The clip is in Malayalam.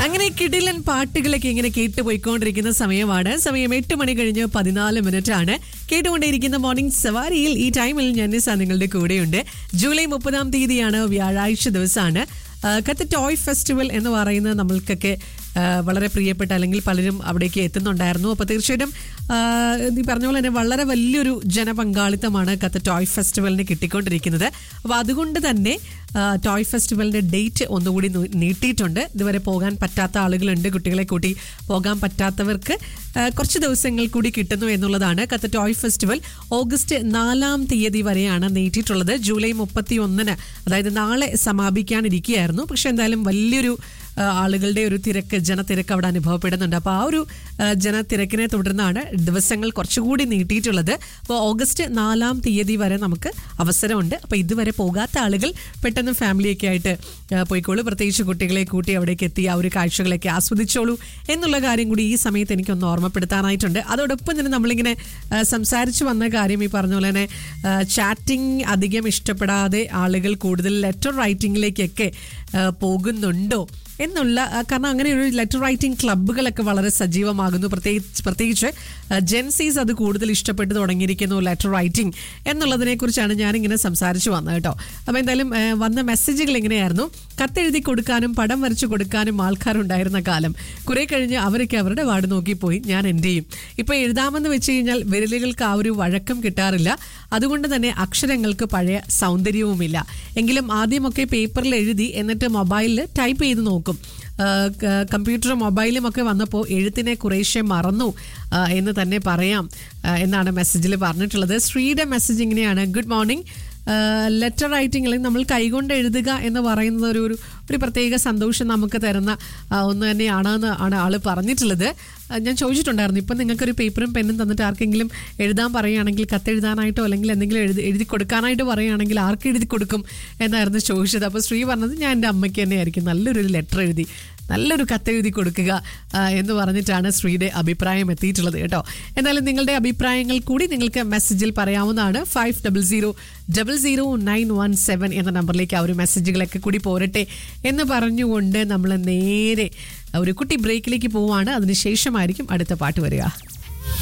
അങ്ങനെ കിടിലൻ പാട്ടുകളൊക്കെ ഇങ്ങനെ കേട്ട് പോയിക്കൊണ്ടിരിക്കുന്ന സമയമാണ് സമയം എട്ട് മണി കഴിഞ്ഞ് പതിനാല് മിനിറ്റ് ആണ് കേട്ടുകൊണ്ടേയിരിക്കുന്ന മോർണിംഗ് സവാരിയിൽ ഈ ടൈമിൽ ഞാൻ നിസ നിങ്ങളുടെ കൂടെയുണ്ട് ജൂലൈ മുപ്പതാം തീയതിയാണ് വ്യാഴാഴ്ച ദിവസമാണ് ആ, കത്ത് ടോയ് ഫെസ്റ്റിവൽ എന്ന് പറയുന്നത് നമ്മൾക്കൊക്കെ ആ, വളരെ പ്രിയപ്പെട്ട അല്ലെങ്കിൽ പലരും അവിടേക്ക് എത്തുന്നുണ്ടായിരുന്നു അപ്പോൾ തീർച്ചയായിട്ടും ആ, ഈ പറഞ്ഞ പോലെ തന്നെ വളരെ വലിയൊരു ജനപങ്കാളിത്തമാണ് കത്ത് ടോയ് ഫെസ്റ്റിവലിന് കിട്ടിക്കൊണ്ടിരിക്കുന്നത് അപ്പോൾ അതുകൊണ്ട് തന്നെ ആ, ടോയ് ഫെസ്റ്റിവലിന്റെ ഡേറ്റ് ഒന്നുകൂടി നൂ- നീട്ടിയിട്ടുണ്ട് ഇതുവരെ പോകാൻ പറ്റാത്ത ആളുകളുണ്ട് കുട്ടികളെ കൂട്ടി പോകാൻ പറ്റാത്തവർക്ക് ആ, കുറച്ച് ദിവസങ്ങൾ കൂടി കിട്ടുന്നു എന്നുള്ളതാണ് കത്ത് ടോയ് ഫെസ്റ്റിവൽ ഓഗസ്റ്റ് നാലാം തീയതി വരെയാണ് നീട്ടിയിട്ടുള്ളത് ജൂലൈ മുപ്പത്തി ഒന്നിന് അതായത് നാളെ സമാപിക്കാനിരിക്കുകയായിരുന്നു പക്ഷെ എന്തായാലും വലിയൊരു ആ, ആളുകളുടെ ഒരു തിരക്ക് ജനത്തിരക്ക് അവിടെ അനുഭവപ്പെടുന്നുണ്ട് അപ്പോൾ ആ ഒരു ആ, ജനത്തിരക്കിനെ തുടർന്നാണ് ദിവസങ്ങൾ കുറച്ചുകൂടി നീട്ടിയിട്ടുള്ളത് അപ്പോൾ ഓഗസ്റ്റ് നാലാം തീയതി വരെ നമുക്ക് അവസരമുണ്ട് അപ്പോൾ ഇതുവരെ പോകാത്ത ആളുകൾ പെട്ടെന്ന് ഫാമിലിയൊക്കെ ആയിട്ട് ആ, പോയിക്കോളൂ പ്രത്യേകിച്ച് കുട്ടികളെ കൂട്ടി അവിടേക്ക് എത്തി ആ ഒരു കാഴ്ചകളൊക്കെ ആസ്വദിച്ചോളൂ എന്നുള്ള കാര്യം കൂടി ഈ സമയത്ത് എനിക്കൊന്ന് ഓർമ്മപ്പെടുത്താനായിട്ടുണ്ട് അതോടൊപ്പം തന്നെ നമ്മളിങ്ങനെ ആ, സംസാരിച്ചു വന്ന കാര്യം ഈ പറഞ്ഞ പോലെ തന്നെ ചാറ്റിംഗ് അധികം ഇഷ്ടപ്പെടാതെ ആളുകൾ കൂടുതൽ ലെറ്റർ റൈറ്റിംഗിലേക്കൊക്കെ ആ, പോകുന്നുണ്ടോ എന്നുള്ള ആ, കാരണം അങ്ങനെ ഒരു ലെറ്റർ റൈറ്റിംഗ് ക്ലബ്ബുകളൊക്കെ വളരെ സജീവമാകുന്നു പ്രത്യേകിച്ച് പ്രത്യേകിച്ച് ജെൻസീസ് അത് കൂടുതൽ ഇഷ്ടപ്പെട്ട് തുടങ്ങിയിരിക്കുന്നു ലെറ്റർ റൈറ്റിംഗ് എന്നുള്ളതിനെ കുറിച്ചാണ് ഞാനിങ്ങനെ സംസാരിച്ചു വന്നത് കേട്ടോ അപ്പോൾ എന്തായാലും ആ, വന്ന മെസ്സേജുകൾ എങ്ങനെയായിരുന്നു കത്തെഴുതി കൊടുക്കാനും പടം വരച്ചു കൊടുക്കാനും ആൾക്കാരുണ്ടായിരുന്ന കാലം കുറെ കഴിഞ്ഞ് അവരൊക്കെ അവരുടെ വാർഡ് നോക്കിപ്പോയി ഞാൻ എൻ്റെയും ഇപ്പോൾ എഴുതാമെന്ന് വെച്ച് കഴിഞ്ഞാൽ വിരലുകൾക്ക് ആ ഒരു വഴക്കം കിട്ടാറില്ല അതുകൊണ്ട് തന്നെ അക്ഷരങ്ങൾക്ക് പഴയ സൗന്ദര്യവുമില്ല എങ്കിലും ആദ്യമൊക്കെ പേപ്പറിൽ എഴുതി എന്നിട്ട് മൊബൈലിൽ ടൈപ്പ് ചെയ്ത് നോക്കും ആ, ക- കമ്പ്യൂട്ടറും മൊബൈലും ഒക്കെ വന്നപ്പോൾ എഴുത്തിനെ കുറേശ്ശെ മറന്നു ആ, എന്ന് തന്നെ പറയാം ആ, എന്നാണ് മെസ്സേജിൽ പറഞ്ഞിട്ടുള്ളത് ശ്രീയുടെ മെസ്സേജ് ഇങ്ങനെയാണ് ഗുഡ് മോർണിംഗ് ലെറ്റർ റൈറ്റിംഗ് അല്ലെങ്കിൽ നമ്മൾ കൈകൊണ്ട് എഴുതുക എന്ന് പറയുന്നത് ഒരു ഒരു ഒരു പ്രത്യേക സന്തോഷം നമുക്ക് തരുന്ന ആ, ഒന്ന് തന്നെയാണെന്ന് ആണ് ആള് പറഞ്ഞിട്ടുള്ളത് ആ, ഞാൻ ചോദിച്ചിട്ടുണ്ടായിരുന്നു ഇപ്പം നിങ്ങൾക്കൊരു പേപ്പറും പെന്നും തന്നിട്ട് ആർക്കെങ്കിലും എഴുതാൻ പറയുകയാണെങ്കിൽ കത്തെഴുതാനായിട്ടോ അല്ലെങ്കിൽ എന്തെങ്കിലും എഴുതി എഴുതി കൊടുക്കാനായിട്ട് പറയുകയാണെങ്കിൽ ആർക്ക് എഴുതി കൊടുക്കും എന്നായിരുന്നു ചോദിച്ചത് അപ്പോൾ ശ്രീ പറഞ്ഞത് ഞാൻ എൻ്റെ അമ്മയ്ക്ക് തന്നെയായിരിക്കും നല്ലൊരു ലെറ്റർ എഴുതി നല്ലൊരു കത്തെഴുതി കൊടുക്കുക ആ, എന്ന് പറഞ്ഞിട്ടാണ് ശ്രീയുടെ അഭിപ്രായം എത്തിയിട്ടുള്ളത് കേട്ടോ എന്നാലും നിങ്ങളുടെ അഭിപ്രായങ്ങൾ കൂടി നിങ്ങൾക്ക് മെസ്സേജിൽ പറയാവുന്നതാണ് five double zero double zero nine one seven എന്ന നമ്പറിലേക്ക് ആ ഒരു മെസ്സേജുകളൊക്കെ കൂടി പോരട്ടെ എന്ന് പറഞ്ഞുകൊണ്ട് നമ്മൾ നേരെ ഒരു കുട്ടി ബ്രേക്കിലേക്ക് പോവാണ് അതിനുശേഷമായിരിക്കും അടുത്ത പാട്ട് വരിക